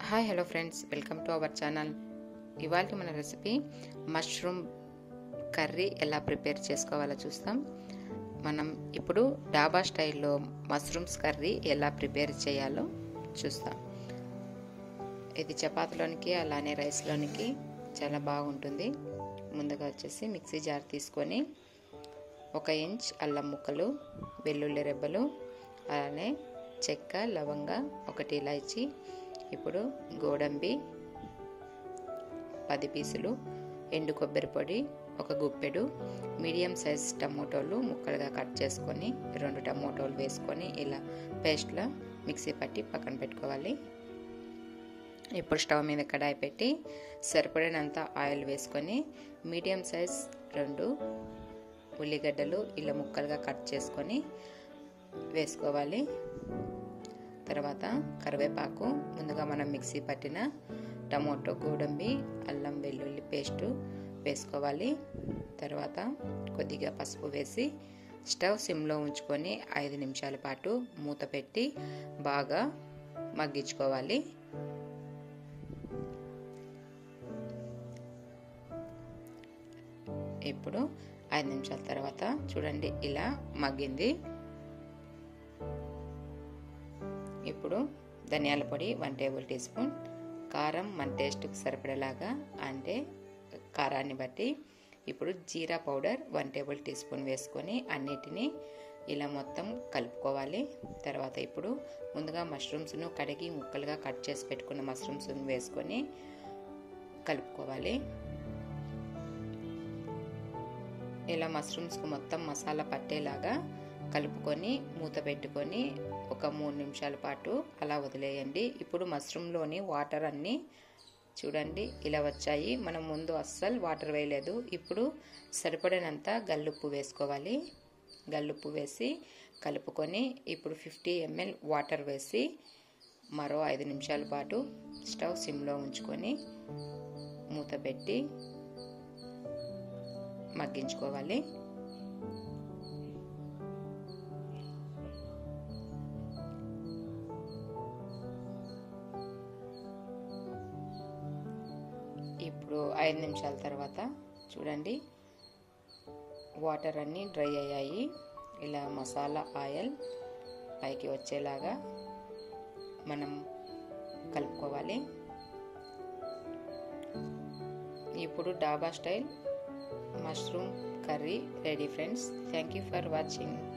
hi hello friends welcome to our channel ఇవాళ మన recipe mushroom curry ఎలా prepare చేసుకోవాలో చూస్తాం మనం ఇప్పుడు డాబా స్టైల్లో మష్రూమ్స్ కర్రీ ఎలా ప్రిపేర్ చేయాలో చూస్తాం ఇది చపాతీలోనికి అలానే రైస్లోనికి చాలా బాగుంటుంది ముందుగా వచ్చేసి మిక్సీ జార్ తీసుకొని ఒక ఇంచ్ అల్లం ముక్కలు వెల్లుల్లి రెబ్బలు అలానే చెక్క లవంగ ఒకటి ఇలాచి ఇప్పుడు గోడంబి పది పీసులు ఎండు కొబ్బరి పొడి ఒక గుప్పెడు మీడియం సైజ్ టమోటోలు ముక్కలుగా కట్ చేసుకొని రెండు టమోటోలు వేసుకొని ఇలా పేస్ట్లో మిక్సీ పట్టి పక్కన పెట్టుకోవాలి ఇప్పుడు స్టవ్ మీద కడాయి పెట్టి సరిపడినంత ఆయిల్ వేసుకొని మీడియం సైజ్ రెండు ఉల్లిగడ్డలు ఇలా ముక్కలుగా కట్ చేసుకొని వేసుకోవాలి తర్వాత కరివేపాకు ముందుగా మనం మిక్సీ పట్టిన టమోటో గోడంబి అల్లం వెల్లుల్లి పేస్టు వేసుకోవాలి తర్వాత కొద్దిగా పసుపు వేసి స్టవ్ సిమ్లో ఉంచుకొని ఐదు నిమిషాల పాటు మూత పెట్టి బాగా మగ్గించుకోవాలి ఇప్పుడు ఐదు నిమిషాల తర్వాత చూడండి ఇలా మగ్గింది ఇప్పుడు ధనియాల పొడి వన్ టేబుల్ టీ స్పూన్ కారం మన టేస్ట్కి సరిపడేలాగా అంటే కారాన్ని బట్టి ఇప్పుడు జీరా powder one table teaspoon వేసుకొని అన్నిటినీ ఇలా మొత్తం కలుపుకోవాలి తర్వాత ఇప్పుడు ముందుగా మష్రూమ్స్ను కడిగి ముక్కలుగా కట్ చేసి పెట్టుకున్న మష్రూమ్స్ను వేసుకొని కలుపుకోవాలి ఇలా మష్రూమ్స్కి మొత్తం మసాలా పట్టేలాగా కలుపుకొని మూత పెట్టుకొని ఒక మూడు నిమిషాల పాటు అలా వదిలేయండి ఇప్పుడు మష్రూమ్లోని వాటర్ అన్నీ చూడండి ఇలా వచ్చాయి మనం ముందు అస్సలు వాటర్ వేయలేదు ఇప్పుడు సరిపడినంత గల్లుప్పు వేసుకోవాలి గల్లుప్పు వేసి కలుపుకొని ఇప్పుడు ఫిఫ్టీ ఎంఎల్ వాటర్ వేసి మరో ఐదు నిమిషాల పాటు స్టవ్ సిమ్లో ఉంచుకొని మూత పెట్టి మగ్గించుకోవాలి ఇప్పుడు ఐదు నిమిషాల తర్వాత చూడండి వాటర్ అన్నీ డ్రై అయ్యాయి ఇలా మసాలా ఆయిల్ పైకి వచ్చేలాగా మనం కలుపుకోవాలి ఇప్పుడు dhaba style mushroom curry ready friends thank you for watching